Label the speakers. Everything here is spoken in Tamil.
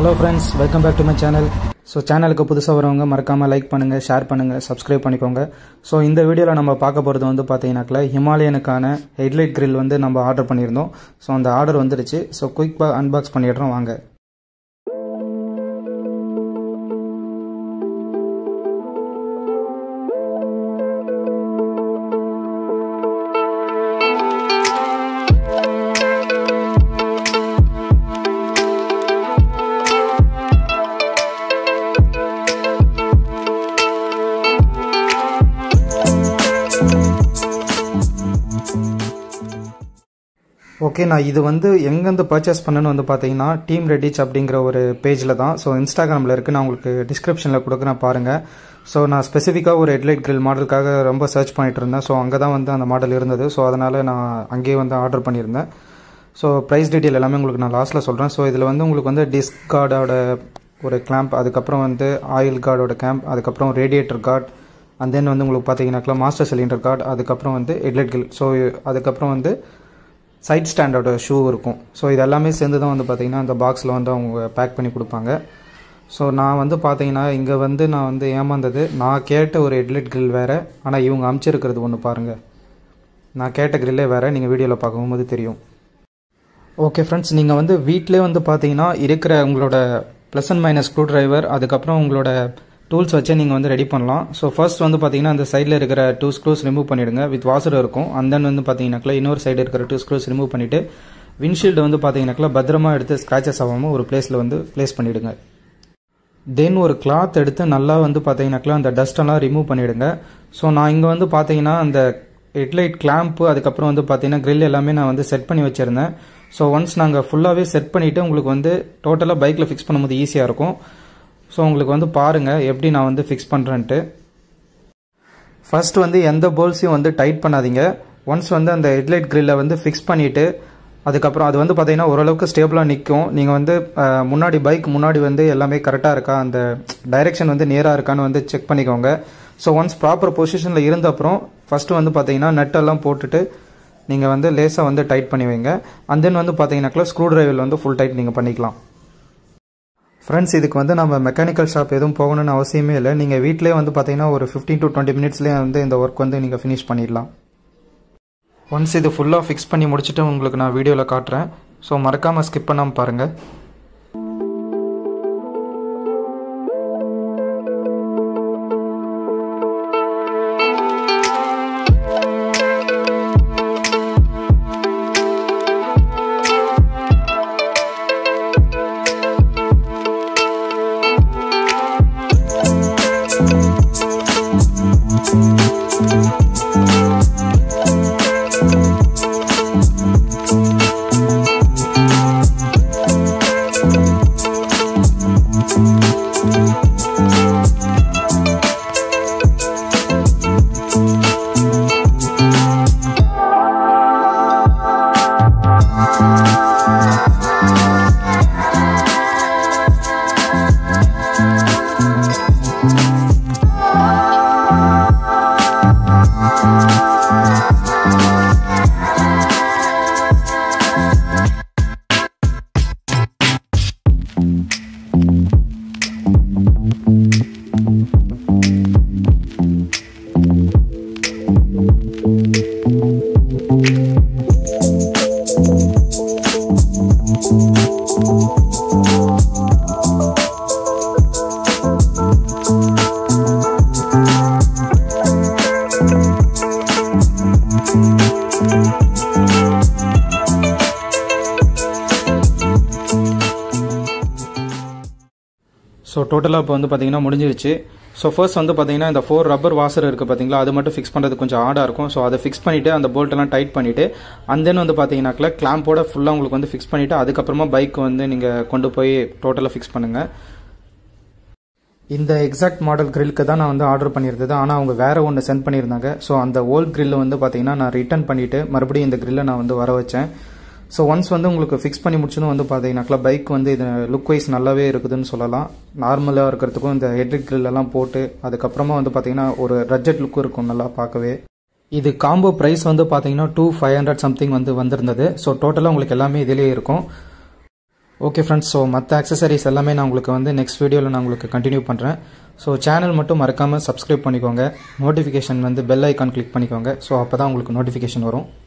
Speaker 1: hello friends welcome back to my channel so சேனலுக்கு புதுசாக வரவங்க மறக்காமல் லைக் பண்ணுங்கள் ஷேர் பண்ணுங்கள் சப்ஸ்கிரைப் பண்ணிக்கோங்க ஸோ இந்த வீடியோவில் நம்ம பார்க்க போகிறது வந்து பார்த்தீங்கன்னாக்கல ஹிமாலயனுக்கான ஹெட்லைட் grill வந்து நம்ம ஆர்டர் பண்ணியிருந்தோம் ஸோ அந்த ஆர்டர் வந்துடுச்சு ஸோ குயிக்காக அன்பாக்ஸ் பண்ணிடுறோம் வாங்க ஓகே நான் இது வந்து எங்கேருந்து பர்ச்சேஸ் பண்ணேன்னு வந்து பார்த்தீங்கன்னா டீம் ரெடிச் அப்படிங்கிற ஒரு பேஜில் தான் ஸோ இன்ஸ்டாகிராமில் இருக்குது நான் உங்களுக்கு டிஸ்கிரிப்ஷனில் கொடுக்குறேன் பாருங்கள் ஸோ நான் ஸ்பெசிஃபிக்காக ஒரு ஹெட்லைட் grill மாடலுக்காக ரொம்ப சர்ச் பண்ணிட்டு இருந்தேன் ஸோ அங்கே தான் வந்து அந்த மாடல் இருந்தது ஸோ அதனால் நான் அங்கேயே வந்து ஆர்டர் பண்ணியிருந்தேன் ஸோ ப்ரைஸ் டீட்டெயில் எல்லாமே உங்களுக்கு நான் லாஸ்ட்டில் சொல்கிறேன் ஸோ இதில் வந்து உங்களுக்கு வந்து டிஸ்க் கார்டோட ஒரு கிளாம்ப் அதுக்கப்புறம் வந்து ஆயில் கார்டோட கேம்ப் அதுக்கப்புறம் ரேடியேட்டர் கார்டு அண்ட் தென் வந்து உங்களுக்கு பார்த்தீங்கன்னாக்கா மாஸ்டர் சிலிண்டர் கார்டு அதுக்கப்புறம் வந்து ஹெட்லைட் grill ஸோ அதுக்கப்புறம் வந்து சைட் ஸ்டாண்டோட ஷூ இருக்கும் ஸோ இது எல்லாமே சேர்ந்து தான் வந்து பார்த்தீங்கன்னா அந்த பாக்ஸில் வந்து அவங்க பேக் பண்ணி கொடுப்பாங்க ஸோ நான் வந்து பார்த்தீங்கன்னா இங்கே வந்து நான் வந்து ஏமாந்தது நான் கேட்ட ஒரு ஹெட்லைட் grill வேறு ஆனால் இவங்க அமுச்சிருக்கிறது ஒன்று பாருங்கள் நான் கேட்ட கிரில்லே வேறு நீங்கள் வீடியோவில் பார்க்கும்போது தெரியும் ஓகே ஃப்ரெண்ட்ஸ் நீங்கள் வந்து வீட்டிலே வந்து பார்த்தீங்கன்னா இருக்கிற உங்களோட plus and minus screwdriver அதுக்கப்புறம் உங்களோட டூல்ஸ் வச்சே நீங்கள் வந்து ரெடி பண்ணலாம் ஸோ ஃபர்ஸ்ட் வந்து பார்த்தீங்கன்னா அந்த சைடில் இருக்கிற டூ ஸ்க்ரூஸ் ரிமூவ் பண்ணிவிடுங்க வித் வாசர் இருக்கும் and then வந்து பார்த்தீங்கன்னாக்கா இன்னொரு சைடு இருக்கிற டூ ஸ்க்ரூஸ் ரிமூவ் பண்ணிவிட்டு விண்ட்ஷீல்டு வந்து பார்த்தீங்கன்னாக்கா பத்திரமா எடுத்து ஸ்க்ராச்சஸ் ஆகாமல் ஒரு பிளேஸில் வந்து ப்ளேஸ் பண்ணிவிடுங்க தென் ஒரு கிளாத் எடுத்து நல்லா வந்து பார்த்தீங்கன்னாக்கா அந்த டஸ்டெல்லாம் ரிமூவ் பண்ணிவிடுங்க ஸோ நான் இங்கே வந்து பார்த்தீங்கன்னா அந்த ஹெட்லைட் கிளாம்ப்பு அதுக்கப்புறம் வந்து பார்த்தீங்கன்னா grill எல்லாமே நான் வந்து செட் பண்ணி வச்சுருந்தேன் ஸோ ஒன்ஸ் நாங்கள் ஃபுல்லாகவே செட் பண்ணிவிட்டு உங்களுக்கு வந்து டோட்டலாக பைக்கில் ஃபிக்ஸ் பண்ணும்போது ஈஸியாக இருக்கும் ஸோ உங்களுக்கு வந்து பாருங்கள் எப்படி நான் வந்து ஃபிக்ஸ் பண்ணுறேன்ட்டு ஃபர்ஸ்ட் வந்து எந்த போல்ஸையும் வந்து டைட் பண்ணாதீங்க ஒன்ஸ் வந்து அந்த ஹெட்லைட் கிரில்லை வந்து ஃபிக்ஸ் பண்ணிவிட்டு அதுக்கப்புறம் அது வந்து பார்த்தீங்கன்னா ஓரளவுக்கு ஸ்டேபிளாக நிற்கும் நீங்கள் வந்து அஹ், முன்னாடி பைக் முன்னாடி வந்து எல்லாமே கரெக்டாக இருக்கா அந்த டைரெக்ஷன் வந்து நேராக இருக்கான்னு வந்து செக் பண்ணிக்கோங்க ஸோ ஒன்ஸ் ப்ராப்பர் பொசிஷனில் இருந்த அப்புறம் ஃபஸ்ட்டு வந்து பார்த்தீங்கன்னா நட்டெல்லாம் போட்டுட்டு நீங்கள் வந்து லேசாக வந்து டைட் பண்ணி வைங்க அண்ட் தென் வந்து பார்த்தீங்கன்னாக்கா ஸ்க்ரூ டிரைவில் வந்து ஃபுல் டைட் நீங்கள் பண்ணிக்கலாம் ஃப்ரெண்ட்ஸ் இதுக்கு வந்து நம்ம மெக்கானிக்கல் ஷாப் எதுவும் போகணும்னு அவசியமே இல்லை நீங்கள் வீட்டிலே வந்து பார்த்தீங்கன்னா ஒரு ஃபிஃப்டீன் டு டுவெண்ட்டி மினிட்ஸ்லேயே வந்து இந்த ஒர்க் வந்து நீங்கள் ஃபினிஷ் பண்ணிடலாம் ஒன்ஸ் இது ஃபுல்லாக ஃபிக்ஸ் பண்ணி முடிச்சுட்டு உங்களுக்கு நான் வீடியோவில் காட்டுறேன் ஸோ மறக்காமல் ஸ்கிப் பண்ணாமல் பாருங்கள் ஸோ டோட்டலாக இப்போ வந்து பார்த்தீங்கன்னா முடிஞ்சிருச்சு ஸோ ஃபர்ஸ்ட் வந்து பார்த்தீங்கன்னா இந்த ஃபோர் ரப்பர் வாசர் இருக்குது பார்த்தீங்களா அது மட்டும் ஃபிக்ஸ் பண்ணுறது கொஞ்சம் ஆடாக இருக்கும் ஸோ அதை ஃபிக்ஸ் பண்ணிவிட்டு அந்த போல்ட்டெல்லாம் டைட் பண்ணிவிட்டு அண்ட் தென் வந்து பார்த்தீங்கன்னாக்கா கிளாம்போட ஃபுல்லாக உங்களுக்கு வந்து ஃபிக்ஸ் பண்ணிவிட்டு அதுக்கப்புறமா பைக் வந்து நீங்கள் கொண்டு போய் டோட்டலாக ஃபிக்ஸ் பண்ணுங்கள் இந்த எக்ஸாக்ட் மாடல் கிரில்க்கு தான் நான் வந்து ஆர்டர் பண்ணியிருந்தது ஆனால் அவங்க வேற ஒன்று சென்ட் பண்ணியிருந்தாங்க ஸோ அந்த ஓல்ட் grill வந்து பார்த்தீங்கன்னா நான் ரிட்டர்ன் பண்ணிவிட்டு மறுபடியும் இந்த grill நான் வந்து வர வச்சேன் ஸோ ஒன்ஸ் வந்து உங்களுக்கு ஃபிக்ஸ் பண்ணி முடிச்சதும் வந்து பார்த்தீங்கன்னாக்கா பைக் வந்து இது லுக் வைஸ் நல்லாவே இருக்குதுன்னு சொல்லலாம் நார்மலாக இருக்கிறதுக்கும் இந்த ஹெட்ரிக் grill எல்லாம் போட்டு அதுக்கப்புறமா வந்து பார்த்தீங்கன்னா ஒரு ரஜெட் லுக் இருக்கும் நல்லா பார்க்கவே இது காம்போ ப்ரைஸ் வந்து பார்த்தீங்கன்னா டூ ஃபைவ் ஹண்ட்ரட் சம்திங் வந்து வந்திருந்தது ஸோ டோட்டலாக உங்களுக்கு எல்லாமே இதிலே இருக்கும் ஓகே ஃப்ரெண்ட்ஸ் ஸோ மற்ற அக்சசரிஸ் எல்லாமே நான் உங்களுக்கு வந்து நெக்ஸ்ட் வீடியோவில் நான் உங்களுக்கு கண்டினியூ பண்ணுறேன் ஸோ சேனல் மட்டும் மறக்காமல் சப்ஸ்கிரைப் பண்ணிக்கோங்க நோட்டிஃபிகேஷன் வந்து பெல் ஐக்கான் கிளிக் பண்ணிக்கோங்க ஸோ அப்போ தான் உங்களுக்கு நோட்டிஃபிகேஷன் வரும்